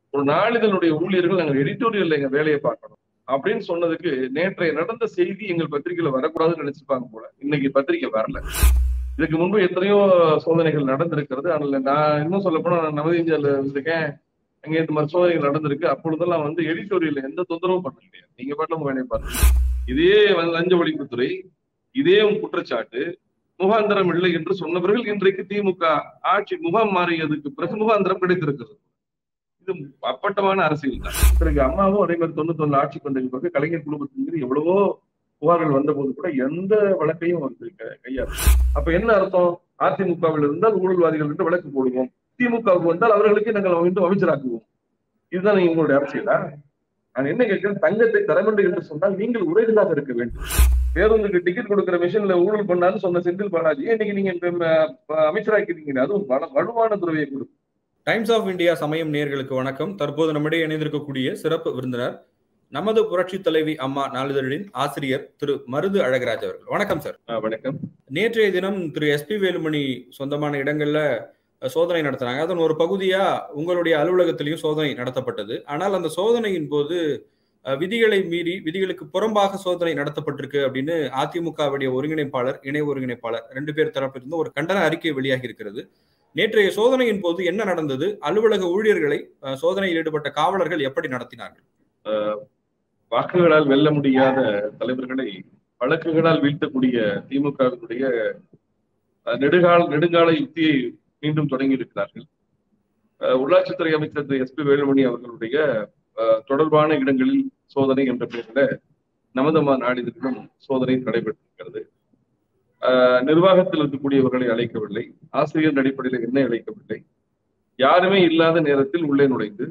ஒரு நாளிதழுடைய ஊழியர்கள் நாங்கள் எடிட்டோரியல்ல எங்க வேலையை பார்க்கணும் அப்படின்னு சொன்னதுக்கு நேற்றைய நடந்த செய்தி எங்கள் பத்திரிகையில வரக்கூடாதுன்னு நினைச்சிருப்பாங்க போல இன்னைக்கு பத்திரிகை வரல இதுக்கு முன்பு எத்தனையோ சோதனைகள் நடந்திருக்கிறது அதனால நான் இன்னும் சொல்ல போனா நான் நவதி இந்தியால இருந்திருக்கேன் அங்க இந்த மாதிரி சோதனைகள் நடந்திருக்கு அப்பொழுதெல்லாம் வந்து எடிட்டோரியல்ல எந்த தொந்தரவும் பண்ண கிடையாது நீங்க பாட்டு உங்க வேலையை பாருங்க இதே வந்து லஞ்ச ஒழிப்புத்துறை இதே உங்க குற்றச்சாட்டு முகாந்திரம் இல்லை என்று சொன்னவர்கள் இன்றைக்கு திமுக ஆட்சி முகம் மாறியதுக்கு பிறகு முகாந்திரம் கிடைத்திருக்கிறது இது அப்பட்டமான அரசியல் தான் பிறகு அம்மாவும் அதே மாதிரி தொண்ணூத்தி ஒண்ணு ஆட்சி கொண்டதுக்கு பிறகு கலைஞர் குடும்பத்தின் மீது எவ்வளவோ புகார்கள் வந்த போது கூட எந்த வழக்கையும் வந்து கையாள அப்ப என்ன அர்த்தம் அதிமுகவில் இருந்தால் ஊழல்வாதிகள் என்று வழக்கு போடுவோம் திமுகவுக்கு வந்தால் அவர்களுக்கு நாங்கள் மீண்டும் அமைச்சராக்குவோம் இதுதான் உங்களுடைய அரசியலா நான் என்ன கேட்கிறேன் தங்கத்தை தர வேண்டும் என்று சொன்னால் நீங்கள் உரைகளாக இருக்க வேண்டும் பேருந்துக்கு டிக்கெட் கொடுக்கிற மிஷின்ல ஊழல் பண்ணான்னு சொன்ன செந்தில் பாலாஜி இன்னைக்கு நீங்க அமைச்சராக்கிறீங்க அதுவும் வலுவான துறவியை கொடுக்கும் டைம்ஸ் ஆஃப் இந்தியா சமயம் நேர்களுக்கு வணக்கம் தற்போது நம்மிடையே இணைந்திருக்கக்கூடிய சிறப்பு விருந்தினர் நமது புரட்சி தலைவி அம்மா நாளிதழின் ஆசிரியர் திரு மருது அழகராஜ் அவர்கள் வணக்கம் சார் வணக்கம் நேற்றைய தினம் திரு எஸ் பி வேலுமணி சொந்தமான இடங்கள்ல சோதனை நடத்தினாங்க அதன் ஒரு பகுதியா உங்களுடைய அலுவலகத்திலையும் சோதனை நடத்தப்பட்டது ஆனால் அந்த சோதனையின் போது விதிகளை மீறி விதிகளுக்கு புறம்பாக சோதனை நடத்தப்பட்டிருக்கு அப்படின்னு அதிமுகவுடைய ஒருங்கிணைப்பாளர் இணை ஒருங்கிணைப்பாளர் ரெண்டு பேர் தரப்பிலிருந்து ஒரு கண்டன அறிக்கை வெளியாகி இருக்கிறது நேற்றைய சோதனையின் போது என்ன நடந்தது அலுவலக ஊழியர்களை சோதனையில் ஈடுபட்ட காவலர்கள் எப்படி நடத்தினார்கள் வாக்குகளால் வெல்ல முடியாத தலைவர்களை வழக்குகளால் வீழ்த்தக்கூடிய திமுகவினுடைய நெடுகால நெடுங்கால யுக்தியை மீண்டும் தொடங்கி இருக்கிறார்கள் உள்ளாட்சித்துறை அமைச்சர் திரு எஸ் பி வேலுமணி அவர்களுடைய தொடர்பான இடங்களில் சோதனை என்ற பெயரில் நமதமா நாளிதழிலும் சோதனை நடைபெற்றிருக்கிறது நிர்வாகத்தில் இருக்கக்கூடியவர்களை அழைக்கவில்லை ஆசிரியர் அடிப்படையில் என்ன அழைக்கவில்லை யாருமே இல்லாத நேரத்தில் உள்ளே நுழைந்து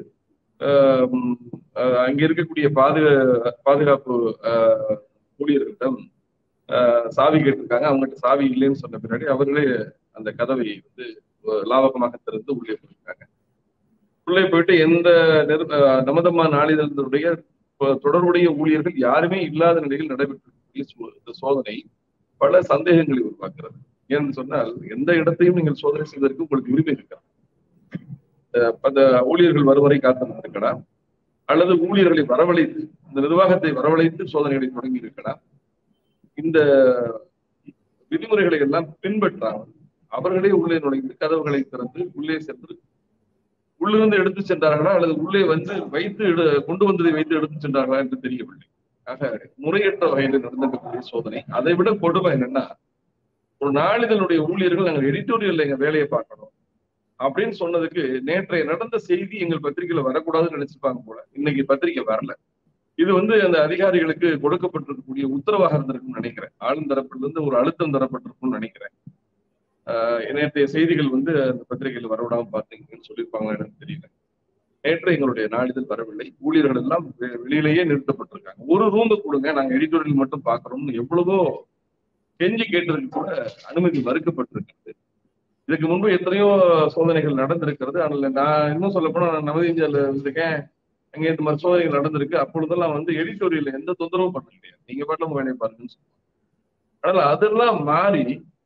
அங்க இருக்கக்கூடிய பாதுகா பாதுகாப்பு ஊழியர்களிடம் சாவி கேட்டிருக்காங்க அவங்ககிட்ட சாவி இல்லைன்னு சொன்ன பின்னாடி அவர்களே அந்த கதவை வந்து லாபகமாக திறந்து உள்ளே போயிருக்காங்க உள்ளே போயிட்டு எந்த நமதம்மா நாளிதழுடைய தொடர்புடைய ஊழியர்கள் யாருமே இல்லாத நிலையில் நடைபெற்றிருக்கக்கூடிய இந்த சோதனை பல சந்தேகங்களை உருவாக்குறது ஏன்னு சொன்னால் எந்த இடத்தையும் நீங்கள் சோதனை செய்வதற்கு உங்களுக்கு உரிமை இருக்கா அந்த ஊழியர்கள் வருவரை காத்திருந்திருக்கலாம் அல்லது ஊழியர்களை வரவழைத்து இந்த நிர்வாகத்தை வரவழைத்து சோதனைகளை தொடங்கி இருக்கலாம் இந்த விதிமுறைகளை எல்லாம் பின்பற்றாமல் அவர்களே உள்ளே நுழைந்து கதவுகளை திறந்து உள்ளே சென்று உள்ளிருந்து எடுத்து சென்றார்களா அல்லது உள்ளே வந்து வைத்து கொண்டு வந்ததை வைத்து எடுத்து சென்றார்களா என்று தெரியவில்லை ஆக முறையற்ற வகையில் நடந்திருக்கக்கூடிய சோதனை அதை விட கொடுமை என்னன்னா ஒரு நாளிதழுடைய ஊழியர்கள் நாங்கள் எடிட்டோரியல்ல எங்க வேலையை பார்க்கணும் அப்படின்னு சொன்னதுக்கு நேற்றைய நடந்த செய்தி எங்கள் பத்திரிகையில வரக்கூடாதுன்னு நினைச்சிருப்பாங்க போல இன்னைக்கு பத்திரிகை வரல இது வந்து அந்த அதிகாரிகளுக்கு கொடுக்கப்பட்டிருக்கக்கூடிய உத்தரவாக இருந்திருக்கும்னு நினைக்கிறேன் ஆளுந்தரப்பிலிருந்து ஒரு அழுத்தம் தரப்பட்டிருக்கும்னு நினைக்கிறேன் நேற்றைய செய்திகள் வந்து அந்த பத்திரிகையில் வரவிடாம பார்த்தீங்கன்னு சொல்லியிருப்பாங்களா எனக்கு தெரியல நேற்று எங்களுடைய நாளிதழ் வரவில்லை ஊழியர்கள் எல்லாம் வெளியிலேயே நிறுத்தப்பட்டிருக்காங்க ஒரு ரூம் கொடுங்க நாங்க எடிட்டோரியல் மட்டும் பாக்குறோம்னு எவ்வளவோ கெஞ்சி கேட்டதுக்கு கூட அனுமதி மறுக்கப்பட்டிருக்கிறது இதுக்கு முன்பு எத்தனையோ சோதனைகள் நடந்திருக்கிறது அதனால நான் இன்னும் சொல்ல போனா நான் நவதி இந்தியால இருந்திருக்கேன் அங்க இந்த மாதிரி சோதனைகள் நடந்திருக்கு அப்பொழுதெல்லாம் வந்து எடிட்டோரியல் எந்த தொந்தரவும் பண்ண கிடையாது நீங்க பாட்டு உங்க வேலையை பாருங்கன்னு சொல்லுவாங்க அதனால அதெல்லாம் மாறி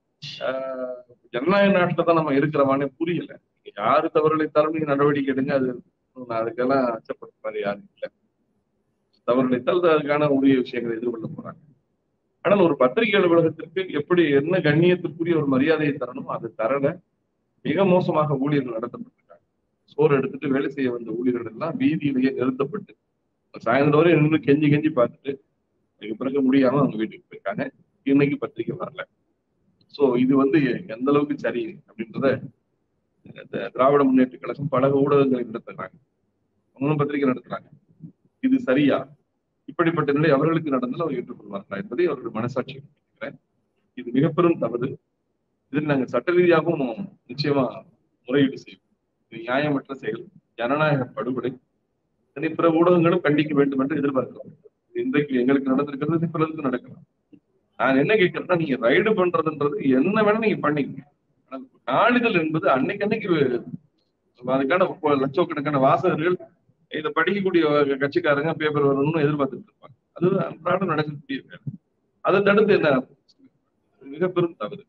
ஜனநாயக நாட்டுல தான் நம்ம இருக்கிறோமானே புரியல யாரு தவறுழைத்தாலும் நீங்க நடவடிக்கை எடுங்க அது அதுக்கெல்லாம் அச்சப்படுற மாதிரி யாரும் இல்லை தவறுழைத்தால் அதுக்கான உரிய விஷயங்களை எதிர்கொள்ள போறாங்க ஆனால் ஒரு பத்திரிகை அலுவலகத்திற்கு எப்படி என்ன கண்ணியத்திற்குரிய ஒரு மரியாதையை தரணுமோ அது தரல மிக மோசமாக ஊழியர்கள் நடத்தப்பட்டிருக்காங்க சோறு எடுத்துட்டு வேலை செய்ய வந்த ஊழியர்கள் எல்லாம் வீதியிலேயே நிறுத்தப்பட்டு சாயந்தரம் வரை நின்று கெஞ்சி கெஞ்சி பார்த்துட்டு அதுக்கு பிறகு முடியாம அவங்க வீட்டுக்கு போயிருக்காங்க இன்னைக்கு பத்திரிகை வரல சோ இது வந்து எந்த அளவுக்கு சரி அப்படின்றத திராவிட முன்னேற்ற கழகம் பல ஊடகங்களை நடத்துறாங்க அவங்களும் பத்திரிகை நடத்துறாங்க இது சரியா இப்படிப்பட்ட நிலை அவர்களுக்கு நடந்தால் அவர் ஏற்றுக்கொள்வார்களா என்பதை அவர்கள் மனசாட்சி நினைக்கிறேன் இது மிக பெரும் தவறு இதில் நாங்கள் சட்ட ரீதியாகவும் நிச்சயமா முறையீடு செய்வோம் இது நியாயமற்ற செயல் ஜனநாயக படுகொலை இதனை பிற ஊடகங்களும் கண்டிக்க வேண்டும் என்று எதிர்பார்க்கிறோம் இன்றைக்கு எங்களுக்கு நடந்திருக்கிறது பிறருக்கு நடக்கலாம் நான் என்ன கேட்கிறேன்னா நீங்க ரைடு பண்றதுன்றது என்ன வேணா நீங்க பண்ணிக்கங்க நாளிதழ் என்பது அன்னைக்கு அன்னைக்கு அதுக்கான லட்சக்கணக்கான வாசகர்கள் இதை படிக்கக்கூடிய கட்சிக்காரங்க பேப்பர் வரணும்னு எதிர்பார்த்துட்டு இருப்பாங்க அது அன்றாடம் நடக்கக்கூடிய வேலை அதை தடுத்து என்ன மிக பெரும் தவறு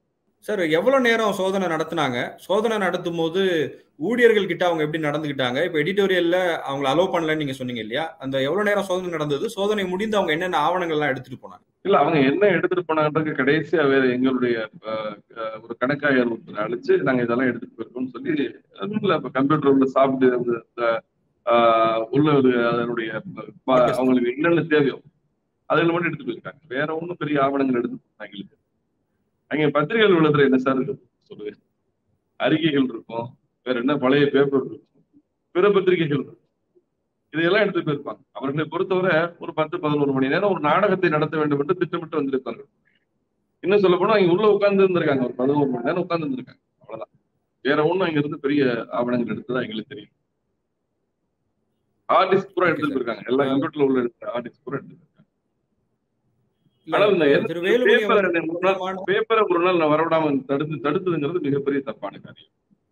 சார் எவ்வளவு நேரம் சோதனை நடத்துனாங்க சோதனை நடத்தும் போது ஊழியர்கள் கிட்ட அவங்க எப்படி நடந்துகிட்டாங்க இப்ப எடிட்டோரியல்ல அவங்களை அலோவ் பண்ணலன்னு நீங்க சொன்னீங்க இல்லையா அந்த எவ்வளவு நேரம் சோதனை நடந்தது சோதனை முடிந்து அவங்க என்னென்ன ஆவணங்கள் எல்லாம் எடுத்துட்டு போனாங்க இல்ல அவங்க என்ன எடுத்துட்டு போனாங்கன்றது கடைசியா வேற எங்களுடைய அஹ், அஹ், ஒரு கணக்காயர் ஒருத்தர் அழைச்சு நாங்க இதெல்லாம் எடுத்துட்டு போயிருக்கோம்னு சொல்லி அதுல இப்ப கம்ப்யூட்டர் உள்ள சாப்பிட்டு அந்த ஆஹ், உள்ள ஒரு அதனுடைய ப- அவங்களுக்கு என்னென்ன தேவையோ அதுல மட்டும் எடுத்துட்டு போயிருக்காங்க வேற ஒண்ணும் பெரிய ஆவணங்கள் எடுத்து போனாங்க எங்களுக்கு அங்க பத்திரிகைகள் உள்ளதுல என்ன சார் இருக்கு சொல்லுங்க அறிக்கைகள் இருக்கும் வேற என்ன பழைய பேப்பர் இருக்கும் பிற பத்திரிகைகள் இருக்கும் இதையெல்லாம் எடுத்துட்டு போயிருப்பாங்க அவர்களை பொறுத்தவரை ஒரு பத்து பதினோரு மணி நேரம் ஒரு நாடகத்தை நடத்த வேண்டும் என்று திட்டமிட்டு வந்திருப்பார்கள் இன்னும் சொல்ல போனா அவங்க உள்ள உட்கார்ந்து இருந்திருக்காங்க ஒரு பதினோரு மணி நேரம் உட்கார்ந்து இருந்திருக்காங்க அவ்வளவுதான் வேற ஒண்ணும் அங்க இருந்து பெரிய ஆவணங்கள் எடுத்ததா எங்களுக்கு தெரியும் ஆர்டிஸ்ட் பூரா எடுத்துட்டு போயிருக்காங்க எல்லா கம்ப்யூட்டர்ல உள்ள எடுத்த ஆர்டிஸ்ட் பூரா எடுத்துட்டு போயிருக்காங்க ஆனால் இந்த இல்ல, திரு வேலுமணி பேப்பரை அவர்கள் ஒரு நாள் சொந்தமான- பேப்பரை ஒரு நாள் நான் வரவிடாம தடுத்து தடுத்ததுங்கிறது மிகப்பெரிய தப்பான காரியம்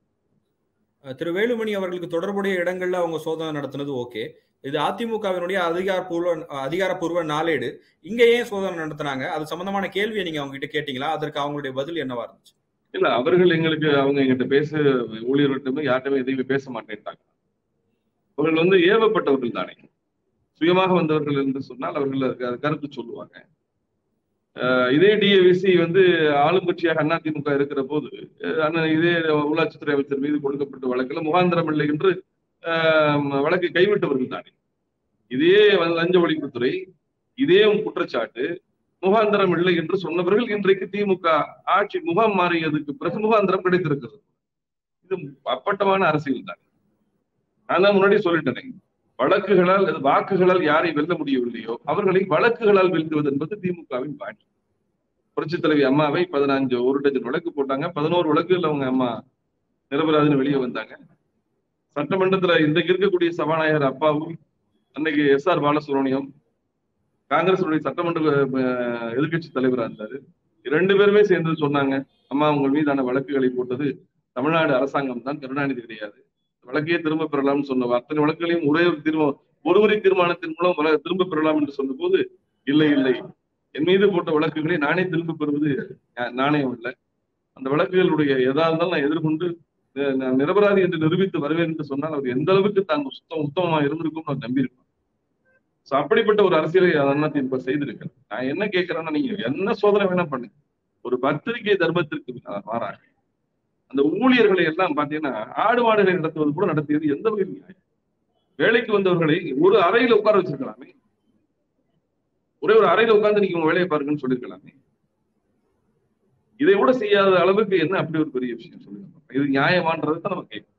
அஹ் திரு வேலுமணி அவர்களுக்கு தொடர்புடைய இடங்கள்ல அவங்க சோதனை நடத்தினது ஓகே இது அதிமுகவினுடைய அதிகாரப்பூர்வ அதிகாரப்பூர்வ நாளேடு இங்க ஏன் சோதனை நடத்துனாங்க அது சம்பந்தமான கேள்வியை நீங்க அவங்க கிட்ட கேட்டீங்களா அதற்கு அவங்களுடைய பதில் என்னவா இருந்துச்சு இல்ல அவர்கள் எங்களுக்கு அவங்க எங்கிட்ட பேச ஊழியர்கள்ட்டுமே யார்கிட்டமே எதையுமே பேச மாட்டேன்ட்டாங்க அவர்கள் வந்து ஏவப்பட்டவர்கள் தானே சுயமாக வந்தவர்கள் என்று சொன்னால் அவர்கள் அதுக்கு அது கருத்து சொல்லுவாங்க அஹ் இதே டிஏவிசி வந்து ஆளும் கட்சியாக அதிமுக இருக்கிற போது அஹ் அண்ணன் இதே உள்ளாட்சித்துறை அமைச்சர் மீது கொடுக்கப்பட்ட வழக்கில் முகாந்திரம் இல்லை என்று அஹ், வழக்கை கைவிட்டவர்கள் தானே இதே வந்து லஞ்ச ஒழிப்புத்துறை இதே குற்றச்சாட்டு முகாந்திரம் இல்லை என்று சொன்னவர்கள் இன்றைக்கு திமுக ஆட்சி முகம் மாறியதுக்கு பிறகு முகாந்திரம் கிடைத்திருக்கிறது இது அப்பட்டமான அரசியல் தான் நான் தான் முன்னாடி சொல்லிட்டேனே வழக்குகளால் அது வாக்குகளால் யாரை வெல்ல முடியவில்லையோ அவர்களை வழக்குகளால் வெல்லுவது என்பது திமுகவின் பாணி புரட்சித் தலைவி அம்மாவை பதினஞ்சு ஒரு டஜன் வழக்கு போட்டாங்க பதினோரு வழக்குகள் அவங்க அம்மா நிரபராதின்னு வெளியே வந்தாங்க சட்டமன்றத்துல இன்றைக்கு இருக்கக்கூடிய சபாநாயகர் அப்பாவும் அன்னைக்கு எஸ் ஆர் பாலசுப்ரமணியம் காங்கிரசுடைய சட்டமன்ற எதிர்கட்சி தலைவரா இருந்தாரு இரண்டு பேருமே சேர்ந்து சொன்னாங்க அம்மா உங்கள் மீதான வழக்குகளை போட்டது தமிழ்நாடு அரசாங்கம் தான் கருணாநிதி கிடையாது வழக்கையே திரும்ப பெறலாம்னு சொன்ன அத்தனை வழக்குகளையும் ஒரே ஒரு தீர்மா ஒருவரி தீர்மானத்தின் மூலம் வழ- திரும்ப பெறலாம் என்று சொன்னபோது இல்லை இல்லை என் மீது போட்ட வழக்குகளை நானே திரும்ப பெறுவது நா- நாணயம் இல்லை அந்த வழக்குகளுடைய எதா இருந்தாலும் நான் எதிர்கொண்டு அஹ், நான் நிரபராதி என்று நிரூபித்து வருவேன் என்று சொன்னால் அவர் எந்த அளவுக்கு தான் சுத்தம் உத்தமமா இருந்திருக்கும் நான் நம்பியிருப்பேன் சோ அப்படிப்பட்ட ஒரு அரசியலை அதிமுக செய்திருக்கிறது நான் என்ன கேட்கிறேன்னா நீங்க என்ன சோதனை வேணா பண்ணுங்க ஒரு பத்திரிகை தர்மத்திற்கு மாறாக அந்த ஊழியர்களை எல்லாம் பாத்தீங்கன்னா ஆடு மாடுகளை நடத்துவது கூட நடத்தியது எந்த வகையில் நியாயம்? வேலைக்கு வந்தவர்களை ஒரு அறையில உட்கார வச்சிருக்கலாமே ஒரே ஒரு அறையில உட்கார்ந்து நீங்க உங்க வேலையை பாருங்கன்னு சொல்லிருக்கலாமே இதை கூட செய்யாத அளவுக்கு என்ன அப்படி ஒரு பெரிய விஷயம் சொல்லுங்க இது நியாயமான்றது தான் நம்ம கேட்கணும்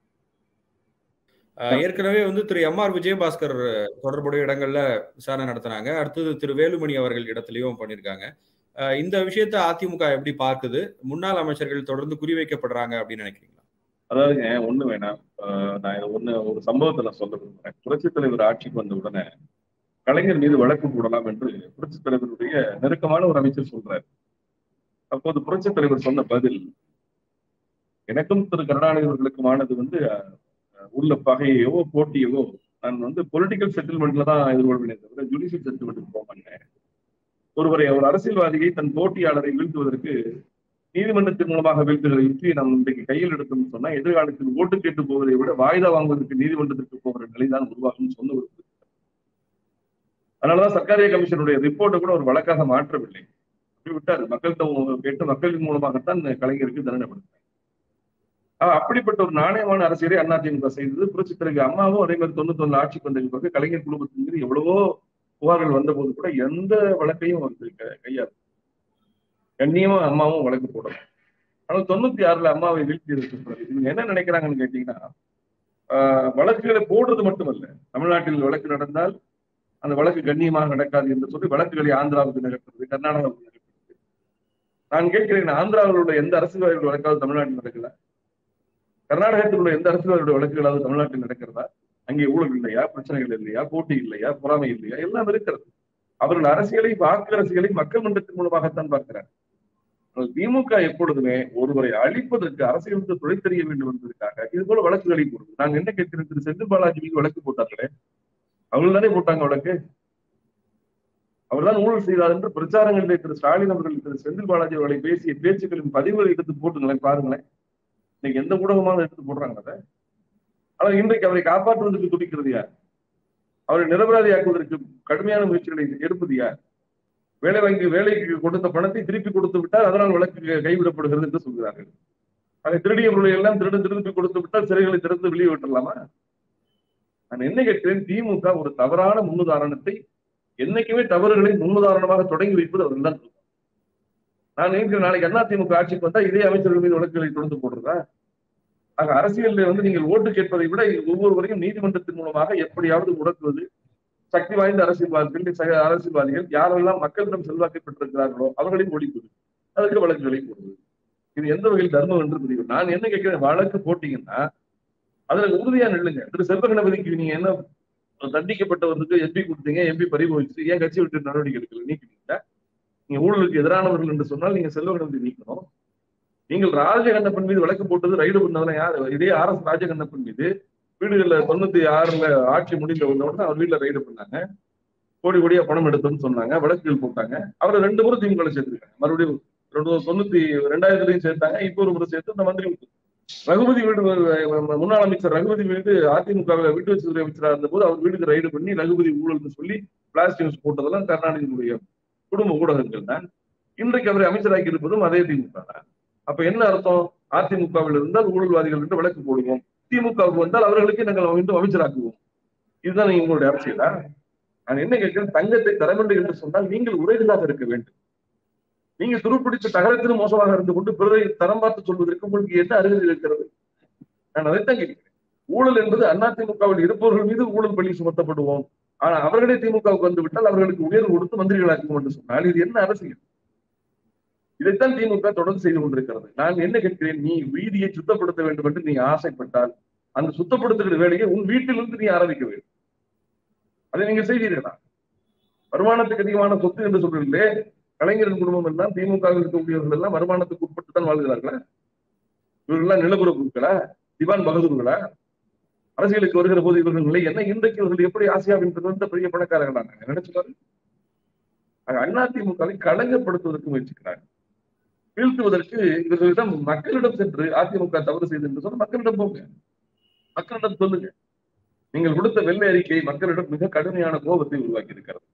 அஹ் ஏற்கனவே வந்து திரு எம் ஆர் விஜயபாஸ்கர் தொடர்புடைய இடங்கள்ல விசாரணை நடத்தினாங்க அடுத்தது திரு வேலுமணி அவர்கள் இடத்துலயும் பண்ணியிருக்காங்க அஹ் இந்த விஷயத்தை அதிமுக எப்படி பார்க்குது முன்னாள் அமைச்சர்கள் தொடர்ந்து குறிவைக்கப்படுறாங்க அப்படின்னு நினைக்கிறீங்களா அதாவதுங்க ஒண்ணு வேணாம் ஆஹ் நான் இதை ஒண்ணு ஒரு சம்பவத்தை நான் சொல்ல விரும்புறேன் புரட்சித் தலைவர் ஆட்சிக்கு வந்த உடனே கலைஞர் மீது வழக்கு போடலாம் என்று புரட்சித் தலைவருடைய நெருக்கமான ஒரு அமைச்சர் சொல்றாரு அப்போது புரட்சித் தலைவர் சொன்ன பதில் எனக்கும் திரு கருணாநிதி அவர்களுக்குமானது வந்து ஆஹ், உள்ள பகையோ போட்டியவோ நான் வந்து பொலிட்டிக்கல் செட்டில்மெண்ட்ல தான் எதிர்கொள்வேனே தவிர ஜுடிஷியல் செட்டில்மெண்ட்டுக்கு போக மாட்டேன் ஒருவரை ஒரு அரசியல்வாதியை தன் போட்டியாளரை வீழ்த்துவதற்கு நீதிமன்றத்தின் மூலமாக வீழ்த்துகிற யுக்தியை நாம் இன்றைக்கு கையில் எடுத்தோம்னு சொன்னா எதிர்காலத்தில் ஓட்டு கேட்டு போவதை விட வாய்தா வாங்குவதற்கு நீதிமன்றத்திற்கு போகிற நிலைதான் உருவாகும் சொன்ன ஒரு கருத்து. அதனாலதான் சர்க்காரிய கமிஷனுடைய ரிப்போர்ட்டை கூட ஒரு வழக்காக மாற்றவில்லை அப்படி விட்டார் மக்கள்கிட்ட கேட்டு மக்களின் மூலமாகத்தான் கலைஞருக்கு தண்டனை கொடுத்தார் ஆஹ் அப்படிப்பட்ட ஒரு நாணயமான அரசியலை அதிமுக செய்தது புரட்சி தலைவி அம்மாவும் அதே மாதிரி தொண்ணூத்தி ஒண்ணு ஆட்சிக்கு வந்த பிறகு கலைஞர் குடும்பத்தின் மீது எவ்வளவோ புகார்கள் வந்த போது கூட எந்த வழக்கையும் வந்து க- கையாள கண்ணியமா அம்மாவும் வழக்கு போடலாம் ஆனால் தொண்ணூத்தி ஆறுல அம்மாவை வீழ்த்தியதற்கு பிறகு இவங்க என்ன நினைக்கிறாங்கன்னு கேட்டீங்கன்னா ஆஹ் வழக்குகளை போடுறது மட்டுமல்ல தமிழ்நாட்டில் வழக்கு நடந்தால் அந்த வழக்கு கண்ணியமாக நடக்காது என்று சொல்லி வழக்குகளை ஆந்திராவுக்கு நகர்த்துறது கர்நாடகாவுக்கு நகர்த்துறது நான் கேட்கிறேன் ஆந்திராவில் உள்ள எந்த அரசியல்வாதிகள் வழக்காவது தமிழ்நாட்டில் நடக்கல கர்நாடகத்தில் உள்ள எந்த அரசியல்வாதியோட வழக்குகளாவது தமிழ்நாட்டில் நடக்கிறதா அங்கே ஊழல் இல்லையா பிரச்சனைகள் இல்லையா போட்டி இல்லையா பொறாமை இல்லையா எல்லாம் இருக்கிறது அவர்கள் அரசியலை வாக்கு அரசியலை மக்கள் மன்றத்தின் மூலமாகத்தான் பார்க்கிறார் ஆனால் திமுக எப்பொழுதுமே ஒருவரை அழிப்பதற்கு அரசியலுக்கு துணை தெரிய வேண்டும் என்பதற்காக இது போல வழக்குகளை போடுது நான் என்ன கேட்கிறேன் திரு செந்தில் பாலாஜி மீது வழக்கு போட்டார்களே அவங்க தானே போட்டாங்க வழக்கு அவர்தான் ஊழல் செய்தார் என்று பிரச்சாரங்களில் திரு ஸ்டாலின் அவர்கள் திரு செந்தில் பாலாஜி அவர்களை பேசிய பேச்சுக்களின் பதிவுகளை எடுத்து போட்டுங்களேன் பாருங்களேன் இன்னைக்கு எந்த ஊடகமாக எடுத்து போடுறாங்க அதை ஆனால் இன்றைக்கு அவரை காப்பாற்றுவதற்கு துடிக்கிறது யார் அவரை நிரபராதியாக்குவதற்கு கடுமையான முயற்சிகளை எடுப்பது யார் வேலை வாங்கி வேலைக்கு கொடுத்த பணத்தை திருப்பி கொடுத்து விட்டால் அதனால் வழக்கு கைவிடப்படுகிறது என்று சொல்கிறார்கள் அதை திருடிய பொருளை எல்லாம் திருடு திருப்பி கொடுத்து விட்டால் சிறைகளை திறந்து வெளியே விட்டுடலாமா நான் என்ன கேட்கிறேன் திமுக ஒரு தவறான முன்னுதாரணத்தை என்னைக்குமே தவறுகளை முன்னுதாரணமாக தொடங்கி வைப்பது அவர்கள் தான் நான் நினைக்கிறேன் நாளைக்கு அண்ணா திமுக ஆட்சிக்கு வந்தா இதே அமைச்சர்கள் மீது வழக்குகளை தொடர்ந்து போடுறதா ஆக அரசியலில் வந்து நீங்கள் ஓட்டு கேட்பதை விட ஒவ்வொருவரையும் நீதிமன்றத்தின் மூலமாக எப்படியாவது முடக்குவது சக்தி வாய்ந்த அரசியல்வாதிகள் சக அரசியல்வாதிகள் யாரெல்லாம் மக்களிடம் செல்வாக்கை பெற்றிருக்கிறார்களோ அவர்களையும் ஒழிப்பது அதுக்கு வழக்குகளை போடுவது இது எந்த வகையில் தர்மம் என்று புரியும் நான் என்ன கேட்கிறேன் வழக்கு போட்டீங்கன்னா அதுல உறுதியா நில்லுங்க திரு செல்வ கணபதிக்கு நீங்க என்ன தண்டிக்கப்பட்டவருக்கு எம்பி கொடுத்தீங்க எம்பி பறிபோச்சு ஏன் கட்சி விட்டு நடவடிக்கை எடுக்கல நீக்கிட்டீங்க நீங்க ஊழலுக்கு எதிரானவர்கள் என்று சொன்னால் நீங்க செல்வ கணபதி நீக்கணும் நீங்கள் ராஜகண்ணப்பன் மீது வழக்கு போட்டது ரைடு பண்ணதெல்லாம் யார் இதே ஆர் எஸ் ராஜகண்ணப்பன் மீது வீடுகள்ல தொண்ணூத்தி ஆறுல ஆட்சி முடிந்த உடனே அவர் வீட்டுல ரைடு பண்ணாங்க கோடி கோடியா பணம் எடுத்தோம்னு சொன்னாங்க வழக்குகள் போட்டாங்க அவரை ரெண்டு முறை திமுக சேர்த்திருக்காங்க மறுபடியும் ரெண்டு தொண்ணூத்தி ரெண்டாயிரத்துலயும் சேர்த்தாங்க இப்போ ஒரு முறை சேர்த்து இந்த மந்திரி ரகுபதி வீடு முன்னாள் அமைச்சர் ரகுபதி வீடு அதிமுகவில் வீட்டு வசதி அமைச்சராக இருந்த போது அவர் வீட்டுக்கு ரைடு பண்ணி ரகுபதி ஊழல்னு சொல்லி பிளாஸ்டிக் நியூஸ் போட்டதெல்லாம் கருணாநிதியினுடைய குடும்ப ஊடகங்கள் தான் இன்றைக்கு அவரை அமைச்சராக்கி இருப்பதும் அதே திமுக தான் அப்ப என்ன அர்த்தம் அதிமுகவில் இருந்தால் ஊழல்வாதிகள் என்று வழக்கு போடுவோம் திமுகவுக்கு வந்தால் அவர்களுக்கு நாங்கள் மீண்டும் அமைச்சராக்குவோம் இதுதான் உங்களுடைய அரசியலா நான் என்ன கேட்கிறேன் தங்கத்தை தர வேண்டும் என்று சொன்னால் நீங்கள் உரைகளாக இருக்க வேண்டும் நீங்க துருப்பிடித்த தகரத்திலும் மோசமாக இருந்து கொண்டு பிறரை தரம் பார்த்து சொல்வதற்கு உங்களுக்கு என்ன அருகதை இருக்கிறது நான் அதைத்தான் கேட்கிறேன் ஊழல் என்பது அதிமுகவில் இருப்பவர்கள் மீது ஊழல் பள்ளி சுமத்தப்படுவோம் ஆனா அவர்களே திமுகவுக்கு வந்து விட்டால் அவர்களுக்கு உயர்வு கொடுத்து மந்திரிகளாக்கும் என்று சொன்னால் இது என்ன அரசியல் இதைத்தான் திமுக தொடர்ந்து செய்து கொண்டிருக்கிறது நான் என்ன கேட்கிறேன் நீ வீதியை சுத்தப்படுத்த வேண்டும் என்று நீ ஆசைப்பட்டால் அந்த சுத்தப்படுத்துகிற வேலையை உன் வீட்டிலிருந்து நீ ஆரம்பிக்க வேண்டும் அதை நீங்க செய்வீர்களா வருமானத்துக்கு அதிகமான சொத்து என்று சொல்றீங்களே கலைஞரின் குடும்பம் எல்லாம் திமுக இருக்கக்கூடியவர்கள் எல்லாம் வருமானத்துக்கு உட்பட்டு தான் வாழ்கிறார்களா இவர்கள்லாம் நிலப்புற குழுக்களா திவான் பகதூர்களா அரசியலுக்கு வருகிற போது இவர்கள் நிலை என்ன இன்றைக்கு இவர்கள் எப்படி ஆசியாவின் பிறந்த பெரிய பணக்காரர்களாங்க நினைச்சு பாருங்க அதிமுகவை களங்கப்படுத்துவதற்கு முயற்சிக்கிறார்கள் வீழ்த்துவதற்கு இவர்களிடம் மக்களிடம் சென்று அதிமுக தவறு செய்து என்று சொன்ன மக்களிடம் போங்க மக்களிடம் சொல்லுங்க நீங்கள் கொடுத்த வெள்ளை அறிக்கை மக்களிடம் மிக கடுமையான கோபத்தை உருவாக்கி இருக்கிறது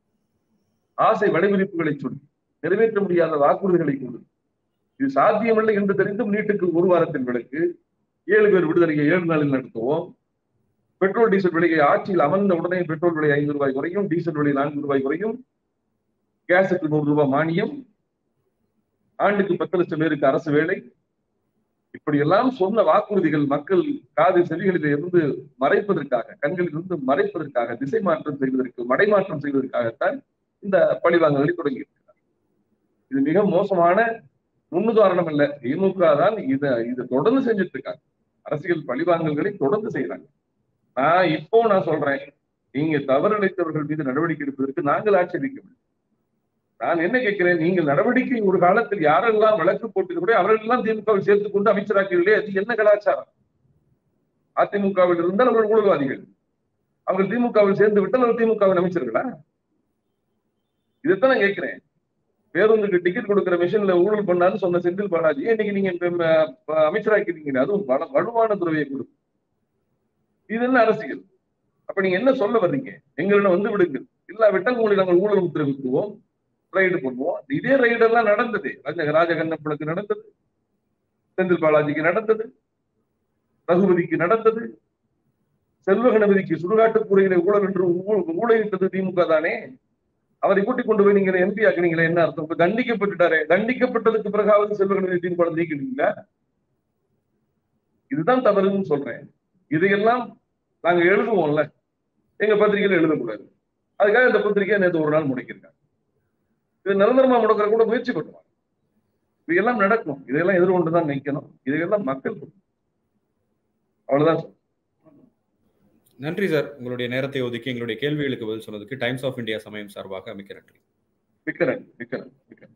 ஆசை வடைவிரிப்புகளை சொல்லி நிறைவேற்ற முடியாத வாக்குறுதிகளை கொண்டு இது சாத்தியமில்லை என்று தெரிந்தும் நீட்டுக்கு ஒரு வாரத்தின் விலக்கு ஏழு பேர் விடுதலையை ஏழு நாளில் நடத்துவோம் பெட்ரோல் டீசல் விலையை ஆட்சியில் அமர்ந்த உடனே பெட்ரோல் விலை ஐந்து ரூபாய் குறையும் டீசல் விலை நான்கு ரூபாய் குறையும் கேஸுக்கு நூறு ரூபாய் மானியம் ஆண்டுக்கு பத்து லட்சம் பேருக்கு அரசு வேலை இப்படி எல்லாம் சொன்ன வாக்குறுதிகள் மக்கள் காது செவிகளில் இருந்து மறைப்பதற்காக கண்களில் இருந்து மறைப்பதற்காக திசை மாற்றம் செய்வதற்கு மடைமாற்றம் செய்வதற்காகத்தான் இந்த பழிவாங்கல்களை தொடங்கி இருக்கிறார் இது மிக மோசமான முன்னுதாரணம் அல்ல திமுக தான் இதை இதை தொடர்ந்து செஞ்சுட்டு இருக்காங்க அரசியல் பழிவாங்கல்களை தொடர்ந்து செய்யறாங்க நான் இப்போ நான் சொல்றேன் நீங்க தவறிழைத்தவர்கள் மீது நடவடிக்கை எடுப்பதற்கு நாங்கள் ஆட்சேபிக்கவில்லை நான் என்ன கேட்கிறேன் நீங்கள் நடவடிக்கை ஒரு காலத்தில் யாரெல்லாம் வழக்கு போட்டு அவர்களெல்லாம் திமுகவில் சேர்த்துக் கொண்டு அமைச்சராக்கிறீர்களே அது என்ன கலாச்சாரம் அதிமுகவில் இருந்தால் அவர்கள் ஊழல்வாதிகள் அவர்கள் திமுகவில் சேர்ந்து விட்டால் அவர் திமுகவின் அமைச்சர்களா இதைத்தான் நான் கேட்கிறேன் பேருந்துக்கு டிக்கெட் கொடுக்கிற மிஷின்ல ஊழல் பண்ணான்னு சொன்ன செந்தில் பாலாஜி இன்னைக்கு நீங்க அமைச்சராக்கிறீங்க அதுவும் வலுவான துறவையை கொடுக்கும் இது என்ன அரசியல் அப்ப நீங்க என்ன சொல்ல வர்றீங்க எங்களிடம் வந்து விடுங்கள் இல்லாவிட்டால் உங்களை நாங்கள் ஊழல் உத்தரவிட்டுவோம் ரைடு பண்ணுவோம் இதே ரைடு எல்லாம் நடந்தது ராஜகண்ணப்பனுக்கு நடந்தது செந்தில் பாலாஜிக்கு நடந்தது ரகுபதிக்கு நடந்தது செல்வ கணபதிக்கு சுடுகாட்டு கூரையில ஊழல் என்று ஊழலிட்டது திமுக தானே அவரை கூட்டிக் கொண்டு போய் நீங்க எம்பி ஆக்குனீங்களே என்ன அர்த்தம் தண்டிக்கப்பட்டுட்டாரே தண்டிக்கப்பட்டதுக்கு பிறகாவது செல்வ கணபதி திமுக நீக்கிட்டீங்களா இதுதான் தவறுன்னு சொல்றேன் இதையெல்லாம் நாங்க எழுதுவோம்ல எங்க பத்திரிகையில எழுதக்கூடாது அதுக்காக இந்த பத்திரிகையை நேற்று ஒரு நாள் முடக்கியிருக்காங்க இது நிரந்தரமா முடக்கிற கூட முயற்சி பண்ணுவாங்க இதெல்லாம் நடக்கும் இதையெல்லாம் எதிர்கொண்டுதான் நிற்கணும் இதையெல்லாம் மக்கள் அவ்வளவுதான் நன்றி சார் உங்களுடைய நேரத்தை ஒதுக்கி எங்களுடைய கேள்விகளுக்கு பதில் சொன்னதுக்கு டைம்ஸ் ஆஃப் இந்தியா சமயம் சார்பாக மிக்க நன்றி மிக்க நன்றி மிக்க நன்றி மிக்க